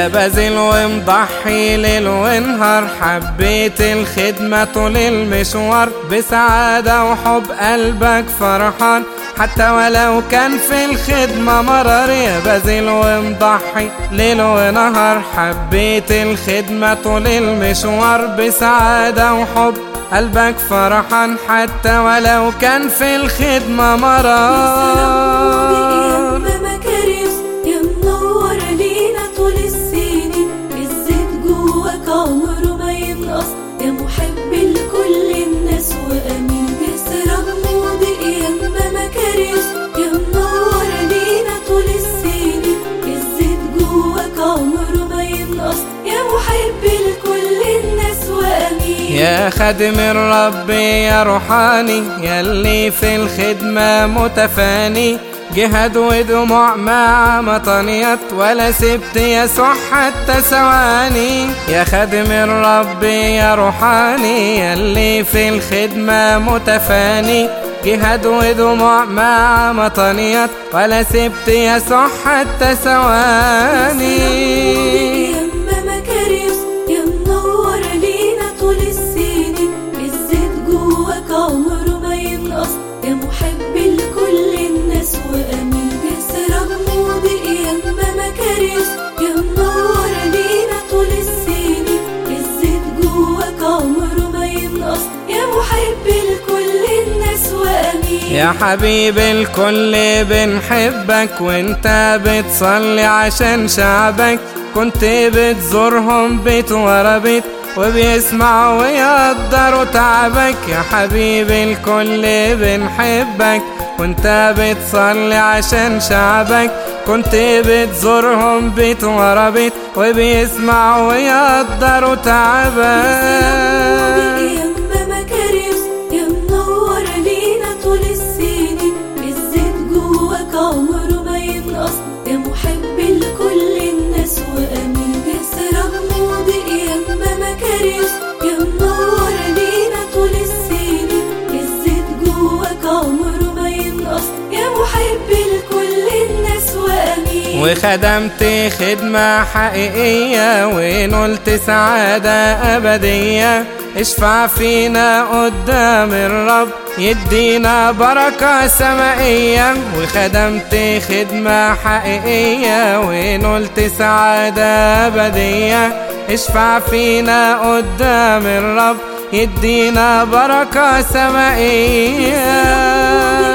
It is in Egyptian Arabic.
يا بذل ومضحي ليل ونهار حبيت الخدمة طول المشوار بسعادة وحب قلبك فرحان حتى ولو كان في الخدمة مرار يا بذل ومضحي ليل ونهار حبيت الخدمة طول المشوار بسعادة وحب قلبك فرحان حتى ولو كان في الخدمة مرار مكاريوس يا منور لينا طول السنين الزيت جواك عمره ما ينقص يا محب لكل الناس وامين يا سراج مضيء يا مكاريوس يا منور لينا طول السنين الزيت جواك عمره ما ينقص يا محب لكل الناس وامين يا خادم الرب يا روحاني يلي في الخدمة متفاني جهاد ودموع مع مطنيات ولا سبت يسوع حتى ثواني يا خادم الرب يا روحاني يلي في الخدمة متفاني جهاد ودموع مع مطنيات ولا سبت يسوع حتى ثواني يما مكاريوس يا منور لينا طول السنين الزيت جواك عمره ما ينقص يا محب لكل الناس وامين يا سراج مضيء يما مكاريوس يا منور لينا طول السنين الزيت جواك عمره ما ينقص يا محب لكل الناس وامين يا حبيب الكل بنحبك وانت بتصلي عشان شعبك كنت بتزورهم بيت ورا بيت وبيسمعوا ويقدروا تعبك يا حبيب الكل بنحبك وانت بتصلي عشان شعبك كنت بتزورهم بيت ورا بيت وبيسمعوا ويقدروا تعبك يما مكاريوس يا منور لينا طول السنين الزيت جواك عمره ما ينقص يا محب لكل الناس وامين يا سراج مضيء يما مكاريوس يا منور لينا طول السنين الزيت جواك عمره ما ينقص يا محب لكل الناس وامين وخدمت خدمة حقيقية ونلت سعادة أبدية اشفع فينا قدام الرب يدينا بركة سمائية وخدمت خدمة حقيقية ونلت سعادة أبدية اشفع فينا قدام الرب يدينا بركة سمائية